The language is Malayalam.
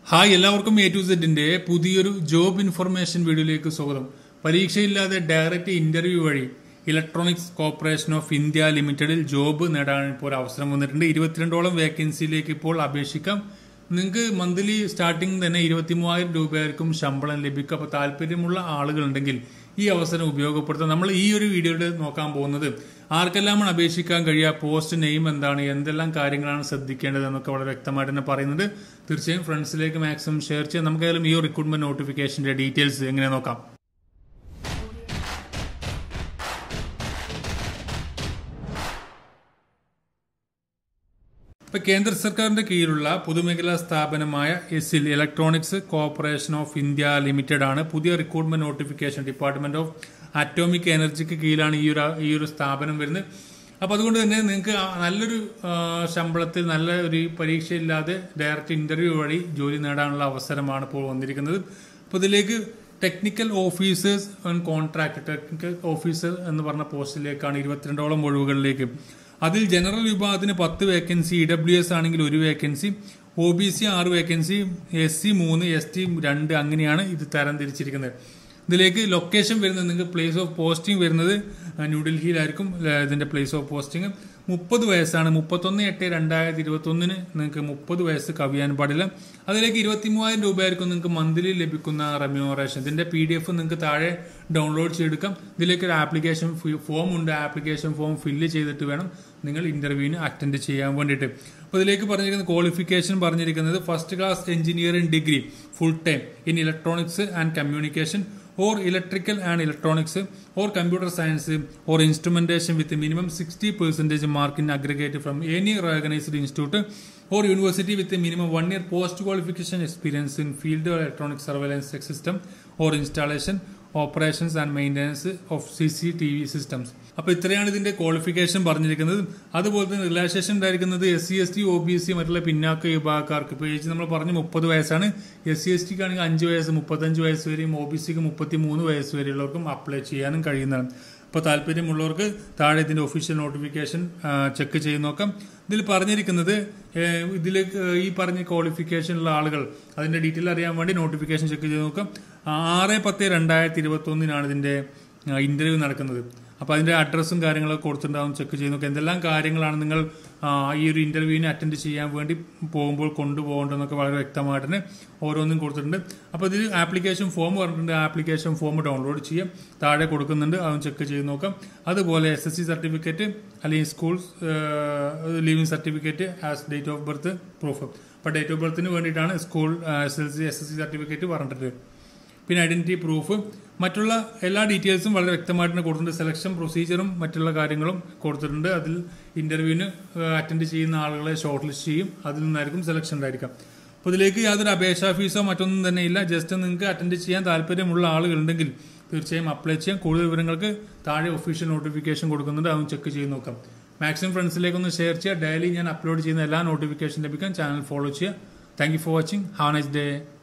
ഹായ് എല്ലാവർക്കും എ ടു സെഡിന്റെ പുതിയൊരു ജോബ് ഇൻഫർമേഷൻ വീഡിയോയിലേക്ക് സ്വാഗതം പരീക്ഷയില്ലാതെ ഡയറക്റ്റ് ഇന്റർവ്യൂ വഴി ഇലക്ട്രോണിക്സ് കോർപ്പറേഷൻ ഓഫ് ഇന്ത്യ ലിമിറ്റഡിൽ ജോബ് നേടാൻ ഇപ്പോൾ ഒരു അവസരം വന്നിട്ടുണ്ട് ഇരുപത്തിരണ്ടോളം വേക്കൻസിയിലേക്ക് ഇപ്പോൾ അപേക്ഷിക്കാം നിങ്ങൾക്ക് മന്ത്ലി സ്റ്റാർട്ടിംഗ് തന്നെ ഇരുപത്തി മൂവായിരം രൂപയായിരിക്കും ശമ്പളം ലഭിക്കുക അപ്പോൾ താല്പര്യമുള്ള ആളുകളുണ്ടെങ്കിൽ ഈ അവസരം ഉപയോഗപ്പെടുത്താം നമ്മൾ ഈ ഒരു വീഡിയോയിൽ നോക്കാൻ പോകുന്നത് ആർക്കെല്ലാമാണ് അപേക്ഷിക്കാൻ കഴിയുക പോസ്റ്റ് നെയിം എന്താണ് എന്തെല്ലാം കാര്യങ്ങളാണ് ശ്രദ്ധിക്കേണ്ടത് എന്നൊക്കെ വളരെ വ്യക്തമായിട്ട് തന്നെ പറയുന്നുണ്ട് തീർച്ചയായും ഫ്രണ്ട്സിലേക്ക് മാക്സിമം ഷെയർ ചെയ്യാം നമുക്കായാലും ഈ റിക്രൂട്ട്മെന്റ് നോട്ടിഫിക്കേഷന്റെ ഡീറ്റെയിൽസ് എങ്ങനെ നോക്കാം ഇപ്പൊ കേന്ദ്ര സർക്കാരിന്റെ കീഴിലുള്ള പൊതുമേഖലാ സ്ഥാപനമായ എസിൽ electronics corporation of India limited ആണ് പുതിയ recruitment notification department of atomic എനർജിക്ക് കീഴിലാണ് ഈ ഒരു ഈ ഒരു സ്ഥാപനം വരുന്നത് അപ്പൊ അതുകൊണ്ട് തന്നെ നിങ്ങൾക്ക് നല്ലൊരു ആ, ശമ്പളത്തിൽ നല്ല ഒരു പരീക്ഷയില്ലാതെ ഡയറക്റ്റ് ഇന്റർവ്യൂ വഴി ജോലി നേടാനുള്ള അവസരമാണ് ഇപ്പോൾ വന്നിരിക്കുന്നത് അപ്പോൾ ഇതിലേക്ക് technical officers and contract technical officer എന്ന് പറഞ്ഞ പോസ്റ്റിലേക്കാണ് ഇരുപത്തിരണ്ടോളം ഒഴിവുകളിലേക്ക് അതിൽ ജനറൽ വിഭാഗത്തിന് പത്ത് വേക്കൻസി ഇ ഡബ്ല്യു എസ് ആണെങ്കിൽ ഒരു വേക്കൻസി ഒ ബി സി ആറ് വേക്കൻസി എസ് സി മൂന്ന് എസ് ടി രണ്ട് അങ്ങനെയാണ് ഇത് തരം തിരിച്ചിരിക്കുന്നത് ഇതിലേക്ക് ലൊക്കേഷൻ വരുന്നത് നിങ്ങൾക്ക് പ്ലേസ് ഓഫ് പോസ്റ്റിംഗ് വരുന്നത് ന്യൂഡൽഹിയിലായിരിക്കും ല- ഇതിന്റെ പ്ലേസ് ഓഫ് പോസ്റ്റിംഗ് മുപ്പത് വയസ്സാണ് മുപ്പത്തൊന്ന് എട്ട് രണ്ടായിരത്തി ഇരുപത്തി ഒന്നിന് നിങ്ങൾക്ക് മുപ്പത് വയസ്സ് കവിയാൻ പാടില്ല അതിലേക്ക് ഇരുപത്തി മൂവായിരം രൂപയായിരിക്കും നിങ്ങൾക്ക് മന്ത്ലി ലഭിക്കുന്ന റെമ്യൂണറേഷൻ ഇതിന്റെ പി ഡി എഫ് നിങ്ങൾക്ക് താഴെ ഡൗൺലോഡ് ചെയ്തെടുക്കാം ഇതിലേക്ക് ഒരു ആപ്ലിക്കേഷൻ ഫോം ഉണ്ട് ആപ്ലിക്കേഷൻ ഫോം ഫില്ല് ചെയ്തിട്ട് വേണം നിങ്ങൾ ഇന്റർവ്യൂവിന് അറ്റൻഡ് ചെയ്യാൻ വേണ്ടിയിട്ട് അപ്പോൾ ഇതിലേക്ക് പറഞ്ഞിരിക്കുന്ന ക്വാളിഫിക്കേഷൻ പറഞ്ഞിരിക്കുന്നത് first class engineering degree full time in electronics and communication or electrical and electronics or computer science or instrumentation with a minimum 60 percentage mark in aggregate from any recognized institute or university with a minimum one year post qualification experience in field of electronic surveillance system or installation operations and maintenance of C C T V systems അപ്പോൾ ഇത്രയാണ് ഇതിന്റെ ക്വാളിഫിക്കേഷൻ പറഞ്ഞിരിക്കുന്നത് അതുപോലെ തന്നെ റിലാക്സേഷൻ ഉണ്ടായിരിക്കുന്നത് S C S T O B C മറ്റുള്ള പിന്നാക്ക വിഭാഗക്കാർക്ക് ഇപ്പോൾ ഏജ് നമ്മൾ പറഞ്ഞു മുപ്പത് വയസ്സാണ് എസ് സി എസ് ടിക്ക് ആണെങ്കിൽ അഞ്ച് വയസ്സ് മുപ്പത്തഞ്ച് വയസ്സ് വരെയും ഒ ബി സിക്ക് മുപ്പത്തി മൂന്ന് വയസ്സ് വരെയുള്ളവർക്കും അപ്ലൈ ചെയ്യാനും കഴിയുന്നതാണ് അപ്പോൾ താല്പര്യമുള്ളവർക്ക് താഴെ ഇതിന്റെ ഒഫീഷ്യൽ നോട്ടിഫിക്കേഷൻ ചെക്ക് ചെയ്ത് നോക്കാം ഇതിൽ പറഞ്ഞിരിക്കുന്നത് ഇതിൽ ഈ പറഞ്ഞ ക്വാളിഫിക്കേഷനുള്ള ആളുകൾ അതിന്റെ ഡീറ്റെയിൽ അറിയാൻ വേണ്ടി നോട്ടിഫിക്കേഷൻ ചെക്ക് ചെയ്ത് നോക്കാം ആറ് പത്ത് രണ്ടായിരത്തി ഇരുപത്തി ഒന്നിനാണ് ഇതിന്റെ ഇന്റർവ്യൂ നടക്കുന്നത് അപ്പോൾ അതിന്റെ അഡ്രസ്സും കാര്യങ്ങളൊക്കെ കൊടുത്തിട്ടുണ്ടാവും ചെക്ക് ചെയ്ത് നോക്കാം എന്തെല്ലാം കാര്യങ്ങളാണ് നിങ്ങൾ ആ, ഈ ഒരു ഇന്റർവ്യൂവിന് അറ്റൻഡ് ചെയ്യാൻ വേണ്ടി പോകുമ്പോൾ കൊണ്ടുപോകേണ്ടതെന്നൊക്കെ വളരെ വ്യക്തമായിട്ട് തന്നെ ഓരോന്നും കൊടുത്തിട്ടുണ്ട് അപ്പോൾ ഇതിൽ ആപ്ലിക്കേഷൻ ഫോം പറഞ്ഞിട്ടുണ്ട് ആപ്ലിക്കേഷൻ ഫോം ഡൗൺലോഡ് ചെയ്യാം താഴെ കൊടുക്കുന്നുണ്ട് അതും ചെക്ക് ചെയ്ത് നോക്കാം അതുപോലെ എസ് എസ് സി സർട്ടിഫിക്കറ്റ് അല്ലെങ്കിൽ school leaving certificate as date of birth proof അപ്പോൾ ഡേറ്റ് ഓഫ് ബർത്തിന് വേണ്ടിയിട്ടാണ് school S L C S S C certificate പറഞ്ഞിട്ട് പിന്നെ ഐഡന്റിറ്റി പ്രൂഫ് മറ്റുള്ള എല്ലാ ഡീറ്റെയിൽസും വളരെ വ്യക്തമായിട്ട് തന്നെ കൊടുത്തിട്ടുണ്ട് സെലക്ഷൻ പ്രൊസീജിയറും മറ്റുള്ള കാര്യങ്ങളും കൊടുത്തിട്ടുണ്ട് അതിൽ ഇന്റർവ്യൂവിന് അറ്റൻഡ് ചെയ്യുന്ന ആളുകളെ ഷോർട്ട് ലിസ്റ്റ് ചെയ്യും അതിൽ നിന്നായിരിക്കും സെലക്ഷൻ ഉണ്ടായിരിക്കാം അപ്പോൾ ഇതിലേക്ക് യാതൊരു അപേക്ഷാ ഫീസോ മറ്റൊന്നും തന്നെ ഇല്ല ജസ്റ്റ് നിങ്ങൾക്ക് അറ്റൻഡ് ചെയ്യാൻ താല്പര്യമുള്ള ആളുകളുണ്ടെങ്കിൽ തീർച്ചയായും അപ്ലൈ ചെയ്യാം കൂടുതൽ വിവരങ്ങൾക്ക് താഴെ ഒഫീഷ്യൽ നോട്ടിഫിക്കേഷൻ കൊടുക്കുന്നുണ്ട് അതും ചെക്ക് ചെയ്ത് നോക്കാം മാക്സിമം ഫ്രണ്ട്സിലേക്ക് ഒന്ന് ഷെയർ ചെയ്യുക ഡെയിലി ഞാൻ അപ്ലോഡ് ചെയ്യുന്ന എല്ലാ നോട്ടിഫിക്കേഷൻ ലഭിക്കാൻ ചാനൽ ഫോളോ ചെയ്യുക thank you for watching have nice day